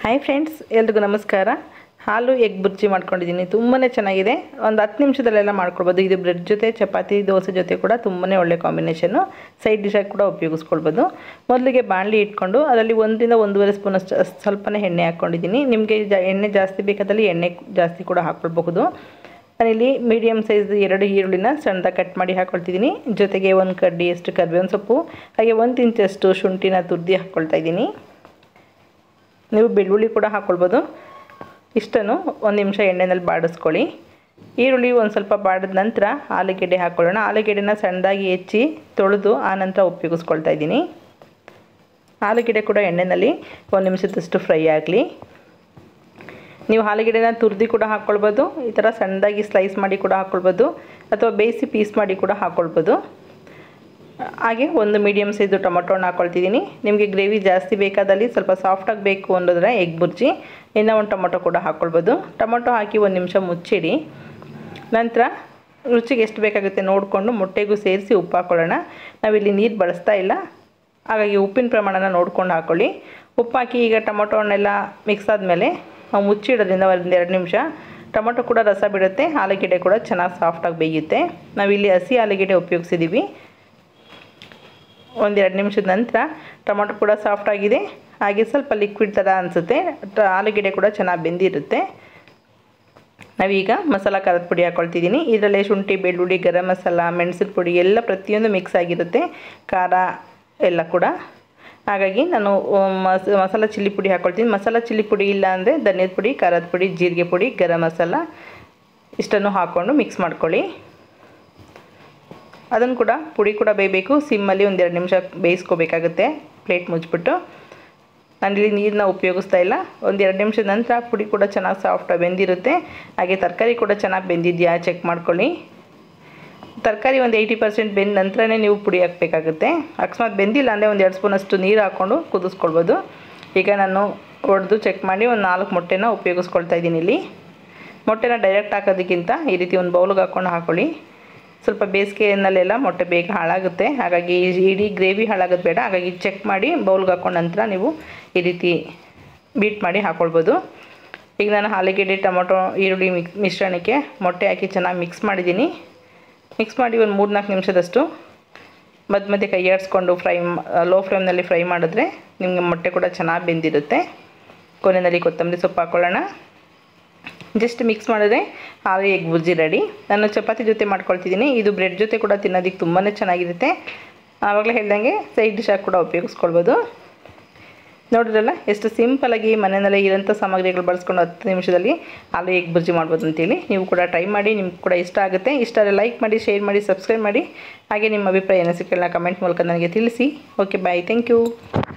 hi friends ಎಲ್ರಿಗೂ ನಮಸ್ಕಾರ ಹಾಲು ಎಗ್ ಬುರ್ಜಿ ಮಾಡ್ಕೊಂಡಿದ್ದೀನಿ ತುಂಬಾ ಚೆನ್ನಾಗಿದೆ ಒಂದು ಹತ್ತು ನಿಮಿಷದಲ್ಲೆಲ್ಲ ಮಾಡ್ಕೊಳ್ಬೋದು ಇದು ಬ್ರೆಡ್ ಜೊತೆ ಚಪಾತಿ ದೋಸೆ ಜೊತೆ ಕೂಡ ತುಂಬಾ ಒಳ್ಳೆ ಕಾಂಬಿನೇಷನ್ನು ಸೈಡ್ ಡಿಶಾಗಿ ಕೂಡ ಉಪಯೋಗಿಸ್ಕೊಳ್ಬೋದು ಮೊದಲಿಗೆ ಬಾಣಲಿ ಇಟ್ಕೊಂಡು ಅದರಲ್ಲಿ ಒಂದರಿಂದ ಒಂದೂವರೆ ಸ್ಪೂನಷ್ಟು ಸ್ವಲ್ಪನೇ ಎಣ್ಣೆ ಹಾಕ್ಕೊಂಡಿದ್ದೀನಿ ನಿಮಗೆ ಜಾ ಎಣ್ಣೆ ಜಾಸ್ತಿ ಬೇಕಾದಲ್ಲಿ ಎಣ್ಣೆ ಜಾಸ್ತಿ ಕೂಡ ಹಾಕ್ಕೊಳ್ಬಹುದು ನಾನಿಲ್ಲಿ ಮೀಡಿಯಮ್ ಸೈಜ್ ಎರಡು ಈರುಳ್ಳಿನ ಸಣ್ಣದಾಗಿ ಕಟ್ ಮಾಡಿ ಹಾಕ್ಕೊಳ್ತಿದ್ದೀನಿ ಜೊತೆಗೆ ಒಂದು ಕಡ್ಡಿಯಷ್ಟು ಕರಿಬೇವಿನ ಸೊಪ್ಪು ಹಾಗೆ ಒಂದು ಇಂಚಷ್ಟು ಶುಂಠಿನ ತುರ್ದಿ ಹಾಕ್ಕೊಳ್ತಾ ಇದ್ದೀನಿ ನೀವು ಬೆಳ್ಳುಳ್ಳಿ ಕೂಡ ಹಾಕ್ಕೊಳ್ಬೋದು ಇಷ್ಟನ್ನು ಒಂದು ನಿಮಿಷ ಎಣ್ಣೆಯಲ್ಲಿ ಬಾಡಿಸ್ಕೊಳ್ಳಿ ಈರುಳ್ಳಿ ಒಂದು ಸ್ವಲ್ಪ ಬಾಡಿದ ನಂತರ ಆಲೂಗೆಡ್ಡೆ ಹಾಕ್ಕೊಳ್ಳೋಣ ಆಲೂಗೆಡ್ಡೆನ ಸಣ್ಣದಾಗಿ ಹೆಚ್ಚಿ ತೊಳೆದು ಆನಂತರ ಉಪಯೋಗಿಸ್ಕೊಳ್ತಾ ಇದ್ದೀನಿ ಆಲೂಗೆಡ್ಡೆ ಕೂಡ ಎಣ್ಣೆಯಲ್ಲಿ ಒಂದು ನಿಮಿಷದಷ್ಟು ಫ್ರೈ ಆಗಲಿ ನೀವು ಆಲೂಗೆಡ್ಡೆನ ತುರ್ದಿ ಕೂಡ ಹಾಕ್ಕೊಳ್ಬೋದು ಈ ಥರ ಸಣ್ಣದಾಗಿ ಸ್ಲೈಸ್ ಮಾಡಿ ಕೂಡ ಹಾಕ್ಕೊಳ್ಬೋದು ಅಥವಾ ಬೇಯಿಸಿ ಪೀಸ್ ಮಾಡಿ ಕೂಡ ಹಾಕ್ಕೊಳ್ಬೋದು ಹಾಗೆ ಒಂದು ಮೀಡಿಯಮ್ ಸೈಜು ಟೊಮೊಟೊನ ಹಾಕ್ಕೊಳ್ತಿದ್ದೀನಿ ನಿಮಗೆ ಗ್ರೇವಿ ಜಾಸ್ತಿ ಬೇಕಾದಲ್ಲಿ ಸ್ವಲ್ಪ ಸಾಫ್ಟಾಗಿ ಬೇಕು ಅನ್ನೋದ್ರೆ ಎಗ್ ಬುರ್ಜಿ ಇನ್ನೂ ಒಂದು ಟೊಮೊಟೊ ಕೂಡ ಹಾಕ್ಕೊಳ್ಬೋದು ಟೊಮೊಟೊ ಹಾಕಿ ಒಂದು ನಿಮಿಷ ಮುಚ್ಚಿಡಿ ನಂತರ ರುಚಿಗೆ ಎಷ್ಟು ಬೇಕಾಗುತ್ತೆ ನೋಡಿಕೊಂಡು ಮೊಟ್ಟೆಗೂ ಸೇರಿಸಿ ಉಪ್ಪು ಹಾಕ್ಕೊಳ್ಳೋಣ ನಾವಿಲ್ಲಿ ನೀರು ಬಳಸ್ತಾ ಇಲ್ಲ ಹಾಗಾಗಿ ಉಪ್ಪಿನ ಪ್ರಮಾಣನ ನೋಡ್ಕೊಂಡು ಹಾಕ್ಕೊಳ್ಳಿ ಉಪ್ಪು ಹಾಕಿ ಈಗ ಟೊಮೊಟೊನೆಲ್ಲ ಮಿಕ್ಸ್ ಆದಮೇಲೆ ನಾವು ಮುಚ್ಚಿಡೋದ್ರಿಂದ ಒಂದು ಎರಡು ನಿಮಿಷ ಟೊಮೊಟೊ ಕೂಡ ರಸ ಬಿಡುತ್ತೆ ಆಲೂಗೆಡ್ಡೆ ಕೂಡ ಚೆನ್ನಾಗಿ ಸಾಫ್ಟಾಗಿ ಬೇಯುತ್ತೆ ನಾವಿಲ್ಲಿ ಹಸಿ ಆಲೂಗೆಡ್ಡೆ ಉಪಯೋಗಿಸಿದ್ದೀವಿ ಒಂದೆರಡು ನಿಮಿಷದ ನಂತರ ಟೊಮೊಟೊ ಕೂಡ ಸಾಫ್ಟ್ ಆಗಿದೆ ಹಾಗೆ ಸ್ವಲ್ಪ ಲಿಕ್ವಿಡ್ ಥರ ಅನಿಸುತ್ತೆ ಆಲೂಗೆಡ್ಡೆ ಕೂಡ ಚೆನ್ನಾಗಿ ಬೆಂದಿರುತ್ತೆ ನಾವೀಗ ಮಸಾಲ ಖಾರದ ಪುಡಿ ಹಾಕ್ಕೊಳ್ತಿದ್ದೀನಿ ಇದರಲ್ಲೇ ಶುಂಠಿ ಬೆಳ್ಳುಳ್ಳಿ ಗರಂ ಮಸಾಲ ಮೆಣಸಿನ ಪುಡಿ ಎಲ್ಲ ಪ್ರತಿಯೊಂದು ಮಿಕ್ಸ್ ಆಗಿರುತ್ತೆ ಖಾರ ಎಲ್ಲ ಕೂಡ ಹಾಗಾಗಿ ನಾನು ಮಸ ಮಸಾಲ ಚಿಲ್ಲಿ ಪುಡಿ ಹಾಕ್ಕೊಳ್ತೀನಿ ಮಸಾಲ ಚಿಲ್ಲಿ ಪುಡಿ ಇಲ್ಲ ಅಂದರೆ ಧನಿಯದ ಪುಡಿ ಖಾರದ ಪುಡಿ ಜೀರಿಗೆ ಪುಡಿ ಗರಂ ಮಸಾಲ ಇಷ್ಟನ್ನು ಹಾಕ್ಕೊಂಡು ಮಿಕ್ಸ್ ಮಾಡ್ಕೊಳ್ಳಿ ಅದನ್ನು ಕೂಡ ಪುಡಿ ಕೂಡ ಬೇಯಬೇಕು ಸಿಮ್ಮಲ್ಲಿ ಒಂದೆರಡು ನಿಮಿಷ ಬೇಯಿಸ್ಕೋಬೇಕಾಗುತ್ತೆ ಪ್ಲೇಟ್ ಮುಚ್ಚಿಬಿಟ್ಟು ನಾನಿಲ್ಲಿ ನೀರನ್ನ ಉಪಯೋಗಿಸ್ತಾ ಇಲ್ಲ ಒಂದೆರಡು ನಿಮಿಷದ ನಂತರ ಪುಡಿ ಕೂಡ ಚೆನ್ನಾಗಿ ಸಾಫ್ಟಾಗಿ ಬೆಂದಿರುತ್ತೆ ಹಾಗೆ ತರಕಾರಿ ಕೂಡ ಚೆನ್ನಾಗಿ ಬೆಂದಿದೆಯಾ ಚೆಕ್ ಮಾಡ್ಕೊಳ್ಳಿ ತರಕಾರಿ ಒಂದು ಏಯ್ಟಿ ಪರ್ಸೆಂಟ್ ಬೆಂದ ನಂತರನೇ ನೀವು ಪುಡಿ ಹಾಕಬೇಕಾಗುತ್ತೆ ಅಕಸ್ಮಾತ್ ಬೆಂದಿಲ್ಲ ಅಂದರೆ ಒಂದು ಎರಡು ಸ್ಪೂನಷ್ಟು ನೀರು ಹಾಕ್ಕೊಂಡು ಕುದಿಸ್ಕೊಳ್ಬೋದು ಈಗ ನಾನು ಹೊಡೆದು ಚೆಕ್ ಮಾಡಿ ಒಂದು ನಾಲ್ಕು ಮೊಟ್ಟೆನ ಉಪಯೋಗಿಸ್ಕೊಳ್ತಾ ಇದ್ದೀನಿ ಇಲ್ಲಿ ಮೊಟ್ಟೆನ ಡೈರೆಕ್ಟ್ ಹಾಕೋದಕ್ಕಿಂತ ಈ ರೀತಿ ಒಂದು ಬೌಲ್ಗೆ ಹಾಕ್ಕೊಂಡು ಹಾಕ್ಕೊಳ್ಳಿ ಸ್ವಲ್ಪ ಬೇಸಿಗೆಯಲ್ಲೆಲ್ಲ ಮೊಟ್ಟೆ ಬೇಗ ಹಾಳಾಗುತ್ತೆ ಹಾಗಾಗಿ ಇಡೀ ಗ್ರೇವಿ ಹಾಳಾಗೋದು ಬೇಡ ಹಾಗಾಗಿ ಚೆಕ್ ಮಾಡಿ ಬೌಲ್ಗೆ ಹಾಕೊಂಡ ನಂತರ ನೀವು ಈ ರೀತಿ ಬೀಟ್ ಮಾಡಿ ಹಾಕ್ಕೊಳ್ಬೋದು ಈಗ ನಾನು ಆಲೂಗೆಡ್ಡೆ ಟೊಮೊಟೊ ಈರುಳ್ಳಿ ಮಿಕ್ಸ್ ಮಿಶ್ರಣಕ್ಕೆ ಮೊಟ್ಟೆ ಹಾಕಿ ಚೆನ್ನಾಗಿ ಮಿಕ್ಸ್ ಮಾಡಿದ್ದೀನಿ ಮಿಕ್ಸ್ ಮಾಡಿ ಒಂದು ಮೂರು ನಾಲ್ಕು ನಿಮಿಷದಷ್ಟು ಮಧ್ಯ ಮಧ್ಯೆ ಕೈ ಆಡಿಸ್ಕೊಂಡು ಫ್ರೈ ಲೋ ಫ್ಲೇಮ್ನಲ್ಲಿ ಫ್ರೈ ಮಾಡಿದ್ರೆ ನಿಮಗೆ ಮೊಟ್ಟೆ ಕೂಡ ಚೆನ್ನಾಗಿ ಬೆಂದಿರುತ್ತೆ ಕೊನೆಯಲ್ಲಿ ಕೊತ್ತಂಬರಿ ಸೊಪ್ಪು ಹಾಕ್ಕೊಳ್ಳೋಣ ಜಸ್ಟ್ ಮಿಕ್ಸ್ ಮಾಡಿದ್ರೆ ಹಾಲು ಎಗ್ ಬುರ್ಜಿ ರೆಡಿ ನಾನು ಚಪಾತಿ ಜೊತೆ ಮಾಡ್ಕೊಳ್ತಿದ್ದೀನಿ ಇದು ಬ್ರೆಡ್ ಜೊತೆ ಕೂಡ ತಿನ್ನೋದಕ್ಕೆ ತುಂಬಾ ಚೆನ್ನಾಗಿರುತ್ತೆ ಆವಾಗಲೇ ಹೇಳ್ದಂಗೆ ಸೈಡ್ ಡಿಶ್ ಆಗಿ ಕೂಡ ಉಪಯೋಗಿಸ್ಕೊಳ್ಬೋದು ನೋಡಿದ್ರಲ್ಲ ಎಷ್ಟು ಸಿಂಪಲಾಗಿ ಮನೆಯಲ್ಲೇ ಇರೋಂಥ ಸಾಮಗ್ರಿಗಳು ಬಳಸ್ಕೊಂಡು ಹತ್ತು ನಿಮಿಷದಲ್ಲಿ ಆಲೂ ಎಗ್ ಬುರ್ಜಿ ಮಾಡ್ಬೋದು ಅಂತೇಳಿ ನೀವು ಕೂಡ ಟ್ರೈ ಮಾಡಿ ನಿಮ್ಗೆ ಕೂಡ ಇಷ್ಟ ಆಗುತ್ತೆ ಇಷ್ಟ ಆದರೆ ಲೈಕ್ ಮಾಡಿ ಶೇರ್ ಮಾಡಿ ಸಬ್ಸ್ಕ್ರೈಬ್ ಮಾಡಿ ಹಾಗೆ ನಿಮ್ಮ ಅಭಿಪ್ರಾಯ ಅನಿಸಿಕೆಗಳನ್ನ ಕಮೆಂಟ್ ಮೂಲಕ ನನಗೆ ತಿಳಿಸಿ ಓಕೆ ಬಾಯ್ ಥ್ಯಾಂಕ್ ಯು